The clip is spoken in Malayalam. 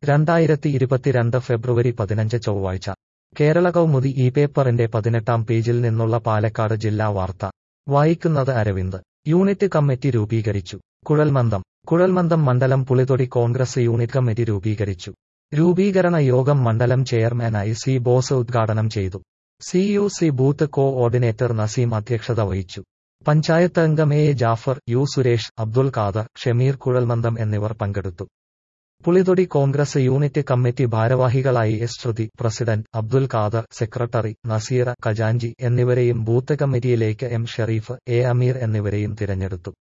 രണ്ടായിരത്തി ഇരുപത്തിരണ്ട് ഫെബ്രുവരി പതിനഞ്ച് ചൊവ്വാഴ്ച കേരള കൗമുദി ഈ പേപ്പറിന്റെ പതിനെട്ടാം പേജിൽ നിന്നുള്ള പാലക്കാട് ജില്ലാ വാർത്ത വായിക്കുന്നത് അരവിന്ദ് യൂണിറ്റ് കമ്മിറ്റി രൂപീകരിച്ചു കുഴൽമന്ദം കുഴൽമന്ദം മണ്ഡലം പുളിതൊടി കോൺഗ്രസ് യൂണിറ്റ് കമ്മിറ്റി രൂപീകരിച്ചു രൂപീകരണ യോഗം മണ്ഡലം ചെയർമാനായി സി ബോസ് ഉദ്ഘാടനം ചെയ്തു C U C booth coordinator Naseem അധ്യക്ഷത വഹിച്ചു പഞ്ചായത്ത് അംഗം എ ജാഫർ യു സുരേഷ് അബ്ദുൽ ഖാദർ ഷമീർ കുഴൽമന്ദം എന്നിവർ പങ്കെടുത്തു പുളിതൊടി കോൺഗ്രസ് യൂണിറ്റ് കമ്മിറ്റി ഭാരവാഹികളായി S Sruthi president Abdul Khader secretary Naseera ഖജാഞ്ചി എന്നിവരെയും ബൂത്ത് കമ്മിറ്റിയിലേക്ക് എം ഷെറീഫ് എ അമീർ എന്നിവരെയും തിരഞ്ഞെടുത്തു